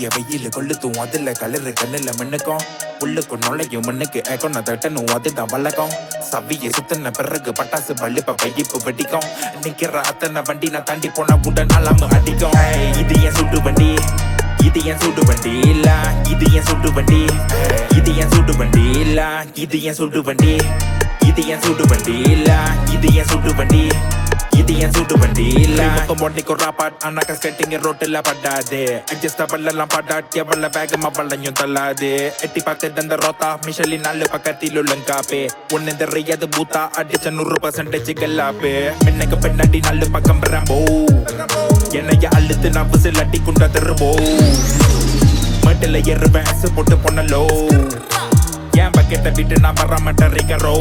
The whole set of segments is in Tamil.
வெளிய வெயில கொளுத்தும் அதுல கலரு கண்ணுல மின்னுக்கும் உள்ளுக்கு நுழையும் மண்ணுக்கு ஏக்கொன்ன தட்டணும் அதுதான் வழக்கம் சவிய சுத்தின பிறகு பட்டாசு பள்ளிப்ப பையிப்பு வெடிக்கும் நிக்கிற அத்தனை வண்டி நான் தாண்டி போன உடன் அலாம அடிக்கும் ஏய், இது என் சுடு வண்டி இது என் சுடு வண்டி இல்ல இது என் சுடு வண்டி இது என் சுடு வண்டி இல்ல இது என் சுடு வண்டி இது என் சுடு வண்டி இல்ல இது என் சுடு வண்டி இது என் சுடு வண்டி இல்ல பக்கம் ஒன்னைக்கு ராப்பாட் ஆனாக்கா ஸ்கெட்டிங்க ரோட்டுல படாது அட்ஜஸ்ட் பல்லெல்லாம் படாட் எவ்வளவு வேகமா வளையும் தள்ளாது எட்டி பார்த்து அந்த ரோத்தா மிஷலி நாலு பக்கத்தில் உள்ளங்காப்பே ஒன்னு தெரியாது பூத்தா அடிச்ச நூறு பர்சன்டேஜ் கல்லாப்பு மின்னக்கு பின்னாடி நாலு பக்கம் ரம்போ என்னைய அழுத்து நான் விசில் அடி குண்டா தருவோ மட்டில ஏறுவேன் அசு போட்டு பொண்ணலோ என் பக்கெட்டை விட்டு நான் வர மாட்டேன் ரிகரோ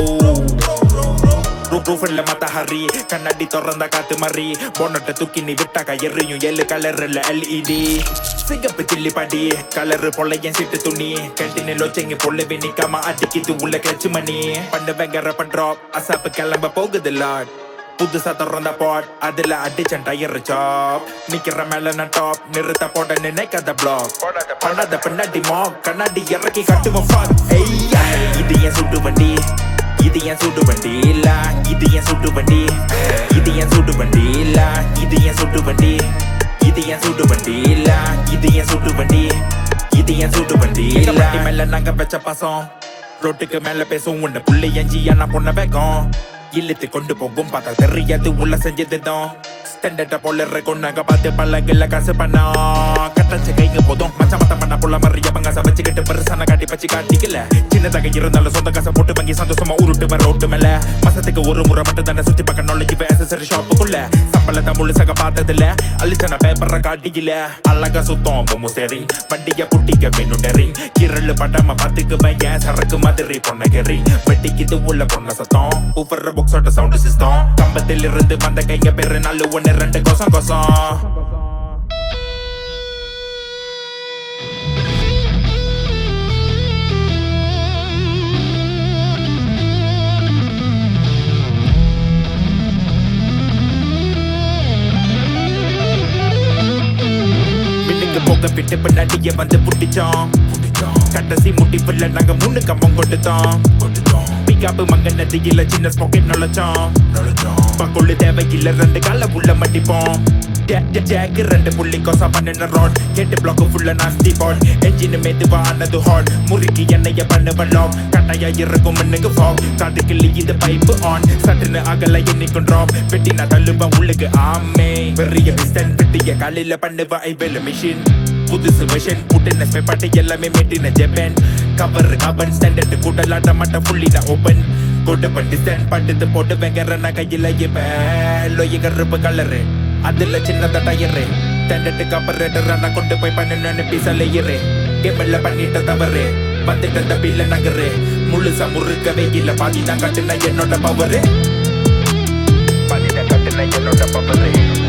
ரூஃபில் மத்த ஹரி கண்ணாடி திறந்த காத்து மறி பொண்ணட்ட தூக்கி நீ விட்டாக்கா எரியும் ஏழு கலர்ல எல்இடி சிகப்பு சில்லி பாடி கலரு பொல்ல என் சீட்டு துணி கேன்டீனில் வச்சங்க பொல்லவே நிக்காம அடிக்கிது உள்ள கிளச்சு மணி பண்ணு வெங்கர பண்றோம் அசாப்பு கிளம்ப போகுது லாட் புதுசா திறந்த பாட் அதுல அடிச்சன் டயர் சாப் நிக்கிற மேல நான் டாப் நிறுத்த போட நினைக்காத பிளாக் பண்ணாத பின்னாடி மாக் கண்ணாடி இறக்கி கட்டுவோம் fuck. ஐயா இது என் சுட்டு வண்டி இது என் சுடு வண்டி இல்ல இது என் சுடு வண்டி இது என் சுடு வண்டி இல்ல இது என் சுடு வண்டி இது என் சுடு வண்டி இல்ல இது என் சுடு வண்டி இது என் சுடு வண்டி இல்ல வண்டி மேல நாங்க வச்ச பாசம் ரோட்டுக்கு மேல பேசும் உன்ன புள்ளி எஞ்சியா நான் பொண்ண வைக்கும் இழுத்து கொண்டு போகும் பார்த்தா தெரியாது உள்ள செஞ்சதுதான் ஸ்டாண்டர்ட போல இருக்கும் நாங்க பார்த்து பல்லகில்ல காசு பண்ணா கட்டச்சு கைங்க போதும் மச்ச மத்த பண்ண புள்ள மறிய பங்காச வச்சுக்கிட்டு பெருசான காட்டி பச்சு காட்டிக்கல சின்னதாக இருந்தாலும் சொந்த காசை போட்டு வாங்கி சந்தோஷமா உருட்டு வர ஓட்டு மேல மாசத்துக்கு ஒரு முறை மட்டும் தானே சுத்தி பார்க்க நுழைஞ்சு அசசரி ஷாப்புக்குள்ள சம்பளத்தை முழுசாக பார்த்ததில்ல அழிச்சன பேப்பரை காட்டிக்கல அழகா சுத்தம் பொம்மு சரி வண்டிய புட்டிக்க வேணும் டெரிங் கிரல் படாம பாத்துக்குவேன் ஏன் சரக்கு மாதிரி பொண்ண கெறி வெட்டிக்கிது உள்ள பொண்ண சத்தம் ஊப்பற புக்ஸோட சவுண்ட் சிஸ்டம் கம்பத்தில் இருந்து வந்த கைங்க பேரு நாலு ஒன்னு ரெண்டு கொசம் கொசம் பின்னுக்கு போக விட்டு பின்னாடியே வந்து புட்டிச்சோம் கடைசி முடிவுல நாங்க மூணு கம்பம் கொடுத்தோம் பிகாப்பு மங்க நதியில சின்ன ஸ்பாக்கெட் நுழைச்சோம் பக்குள்ளு தேவையில்ல ரெண்டு கால உள்ள மட்டிப்போம் ஜாக்கு ரெண்டு புள்ளி கொசா பண்ணின ரோட் கேட்டு பிளாக் ஃபுல்ல நாஸ்தி பாட் என்ஜின் மெதுவா ஆனது ஹாட் முறுக்கி எண்ணெய பண்ணுவ லாக் கட்டையா இருக்கும் மண்ணுக்கு ஃபாக் காதுக்குள்ள இது பைப்பு ஆன் சட்டுன்னு அகல என்னைக்கும் ட்ராப் வெட்டினா தள்ளுவ உள்ளுக்கு ஆமே பெரிய பிஸ்டன் வெட்டிய காலையில பண்ணுவ ஐவேல மிஷின் புதுசு விஷன் புட்டின ஸ்பெப்பாட்டு எல்லாமே மெட்டின ஜெபன் கவர் கவன் ஸ்டாண்டர்ட் கூட்டலாட்ட மட்டும் ஃபுல்லி நான் ஓப்பன் கூட்ட பண்ணி ஸ்டாண்ட் பட்டுது போட்டு வெங்கற நான் கையில இப்ப லொய்ய கருப்பு கலரு அதுல சின்னதா டயரு ஸ்டாண்டர்ட் கப்பரேட்டர் நான் கொண்டு போய் பண்ணு பீசல இரு கேபிள்ல பண்ணிட்ட தவறு வந்துட்டு அந்த பில்ல நகரு முழுசா முறுக்கவே இல்ல பாதி தான் கட்டுன என்னோட பவரு பாதி தான் கட்டுன என்னோட பவரு